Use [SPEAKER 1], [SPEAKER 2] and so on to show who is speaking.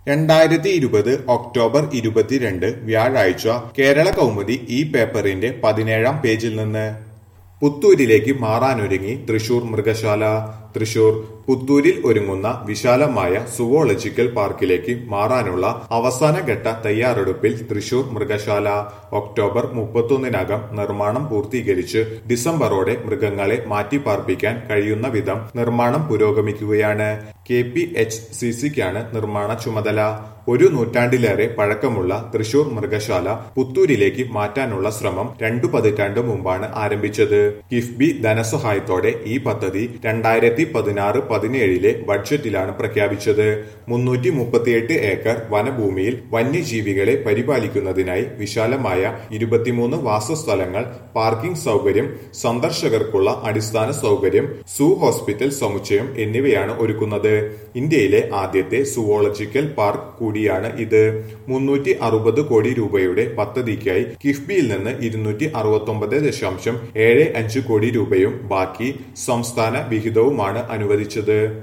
[SPEAKER 1] രണ്ടായിരത്തി ഇരുപത് ഒക്ടോബർ ഇരുപത്തിരണ്ട് വ്യാഴാഴ്ച കേരള കൗമുദി ഈ പേപ്പറിന്റെ പതിനേഴാം പേജിൽ നിന്ന് പുത്തൂരിലേക്ക് മാറാനൊരുങ്ങി തൃശൂർ മൃഗശാല തൃശൂർ പുത്തൂരിൽ ഒരുങ്ങുന്ന വിശാലമായ സുവോളജിക്കൽ പാർക്കിലേക്ക് മാറാനുള്ള അവസാനഘട്ട തയ്യാറെടുപ്പിൽ തൃശൂർ മൃഗശാല ഒക്ടോബർ മുപ്പത്തൊന്നിനകം നിർമ്മാണം പൂർത്തീകരിച്ച് ഡിസംബറോടെ മൃഗങ്ങളെ മാറ്റിപ്പാർപ്പിക്കാൻ കഴിയുന്ന വിധം നിർമ്മാണം പുരോഗമിക്കുകയാണ് കെ പി എച്ച് സി സിക്കാണ് നിർമ്മാണ ചുമതല ഒരു നൂറ്റാണ്ടിലേറെ പഴക്കമുള്ള തൃശൂർ മൃഗശാല പുത്തൂരിലേക്ക് മാറ്റാനുള്ള ശ്രമം രണ്ടു പതിറ്റാണ്ട് മുമ്പാണ് ആരംഭിച്ചത് കിഫ്ബി ധനസഹായത്തോടെ ഈ പദ്ധതി രണ്ടായിരത്തി പതിനാറ് പതിനേഴിലെ ബഡ്ജറ്റിലാണ് പ്രഖ്യാപിച്ചത് മുന്നൂറ്റി മുപ്പത്തിയെട്ട് ഏക്കർ വനഭൂമിയിൽ വന്യജീവികളെ പരിപാലിക്കുന്നതിനായി വിശാലമായ ഇരുപത്തിമൂന്ന് വാസസ്ഥലങ്ങൾ പാർക്കിംഗ് സൗകര്യം സന്ദർശകർക്കുള്ള അടിസ്ഥാന സൗകര്യം സൂ ഹോസ്പിറ്റൽ സമുച്ചയം എന്നിവയാണ് ഒരുക്കുന്നത് ഇന്ത്യയിലെ ആദ്യത്തെ സുവോളജിക്കൽ പാർക്ക് കൂടിയാണ് ഇത് മുന്നൂറ്റി അറുപത് കോടി രൂപയുടെ പദ്ധതിക്കായി കിഫ്ബിയിൽ നിന്ന് ഇരുന്നൂറ്റി അറുപത്തൊമ്പത് ദശാംശം ഏഴ് അഞ്ച് കോടി രൂപയും ബാക്കി സംസ്ഥാന വിഹിതവുമാണ് അനുവദിച്ചത്